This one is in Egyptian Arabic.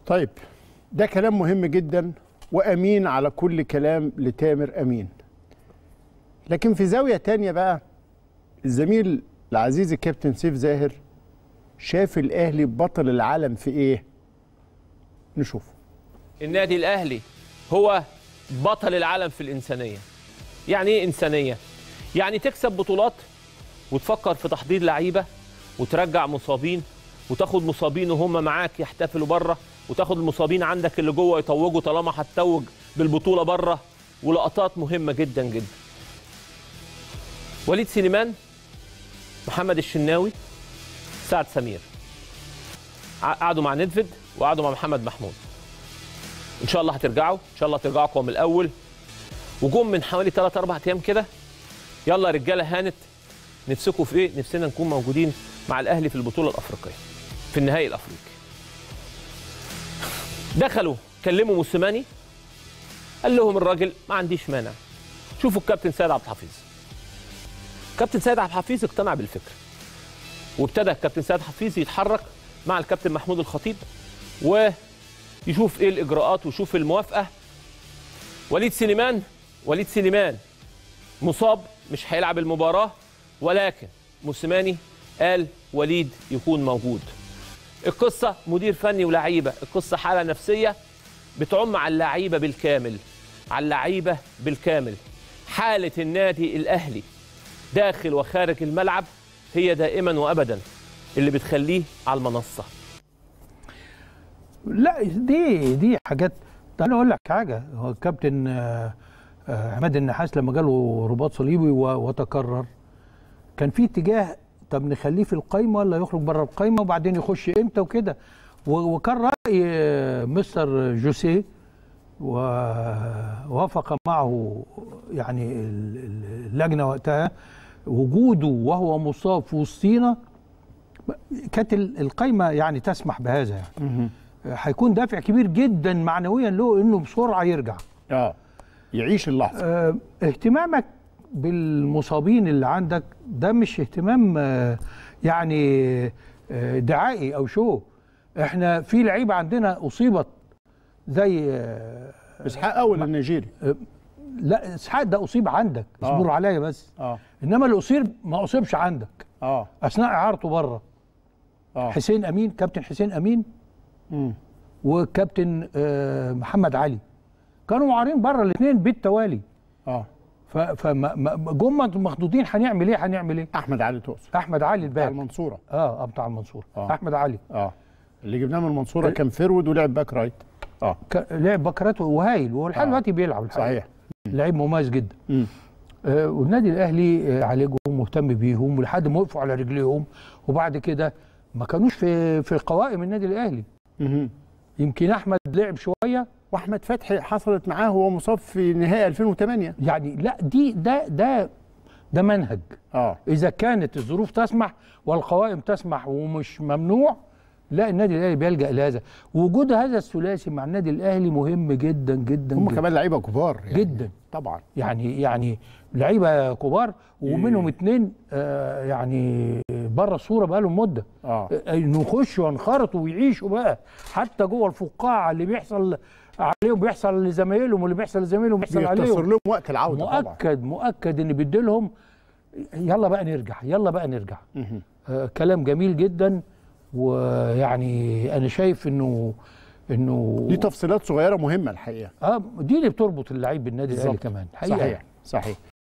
طيب ده كلام مهم جدا وامين على كل كلام لتامر امين لكن في زاويه تانية بقى الزميل العزيز الكابتن سيف زاهر شاف الاهلي بطل العالم في ايه نشوف النادي الاهلي هو بطل العالم في الانسانيه يعني ايه انسانيه يعني تكسب بطولات وتفكر في تحضير لعيبه وترجع مصابين وتاخد مصابين وهم معاك يحتفلوا بره وتاخد المصابين عندك اللي جوه يتوجوا طالما هتتوج بالبطوله بره ولقطات مهمه جدا جدا وليد سليمان محمد الشناوي سعد سمير ع- قعدوا مع ندفد وقعدوا مع محمد محمود ان شاء الله هترجعوا ان شاء الله هترجعوا اقوى من الاول وجم من حوالي 3 4 ايام كده يلا يا رجاله هانت نفسكم في ايه نفسنا نكون موجودين مع الاهلي في البطوله الافريقيه في النهائي الافريقي دخلوا كلموا موسيماني قال لهم الراجل ما عنديش مانع شوفوا الكابتن سيد عبد الحفيظ كابتن سيد عبد الحفيظ اقتنع بالفكره وابتدى الكابتن سيد حفيظ يتحرك مع الكابتن محمود الخطيب ويشوف ايه الاجراءات ويشوف الموافقه وليد سليمان وليد سليمان مصاب مش هيلعب المباراه ولكن موسيماني قال وليد يكون موجود القصه مدير فني ولاعيبه القصه حاله نفسيه بتعم على اللعيبه بالكامل على اللعيبه بالكامل حاله النادي الاهلي داخل وخارج الملعب هي دائما وابدا اللي بتخليه على المنصه لا دي دي حاجات تعالى اقول لك حاجه هو الكابتن آه، آه، عماد النحاس لما جاله رباط صليبي و- وتكرر كان في اتجاه طب نخليه في القايمه ولا يخرج بره القايمه وبعدين يخش امتى وكده و- وكان راي آه، مستر جوسيه ووافق معه يعني ال- ال- اللجنه وقتها وجوده وهو مصاب في وسطينا كانت ال- القايمه يعني تسمح بهذا يعني هيكون دافع كبير جدا معنويا له انه بسرعه يرجع اه يعيش اللحظه آه، اهتمامك بالمصابين اللي عندك ده مش اهتمام آه، يعني آه، دعائي او شو احنا في لعيبه عندنا اصيبت زي آه، اسحاق اول النيجيري لا اسحاق ده اصيب عندك آه. اصبروا عليا بس اه انما اللي اصيب ما اصيبش عندك اه اثناء اعارته بره اه حسين امين كابتن حسين امين مم. وكابتن آه، محمد علي كانوا معارين بره الاثنين بالتوالي اه فجم مخطوطين هنعمل ايه هنعمل ايه احمد علي تقصد احمد علي بتاع الباك المنصوره اه آه، بتاع المنصوره آه. احمد علي اه اللي جبناه من المنصوره كان فيرود ولعب باك رايت اه ك- لعب بكرات وهايل ولحد آه. دلوقتي بيلعب الحقيقة. صحيح لعيب مميز جدا مم. آه والنادي الاهلي آه عالجهم مهتم بيهم ولحد ما وقفوا على رجليهم وبعد كده ما كانوش في في قوائم النادي الاهلي مهم. يمكن احمد لعب شويه واحمد فتحي حصلت معاه وهو مصاب في نهائي 2008 يعني لا دي ده ده ده منهج اه اذا كانت الظروف تسمح والقوائم تسمح ومش ممنوع لا النادي الاهلي بيلجا لهذا وجود هذا الثلاثي مع النادي الاهلي مهم جدا جدا هم جدا, كمان لعيبه كبار يعني جدا طبعا يعني يعني لعيبه كبار ومنهم اتنين آه يعني بره الصوره بقى لهم مده اه آه، انه يخشوا وينخرطوا ويعيشوا بقى حتى جوه الفقاعه اللي بيحصل عليهم بيحصل لزمايلهم واللي بيحصل لزمايلهم بيحصل بيختصر عليهم لهم وقت العوده طبعا مؤكد مؤكد ان بيديلهم يلا بقى نرجع يلا بقى نرجع مهم. آه كلام جميل جدا ويعني انا شايف انه انه دي تفصيلات صغيره مهمه الحقيقه اه دي اللي بتربط اللعيب بالنادي الاهلي بالظبط. كمان حقيقة صحيح صحيح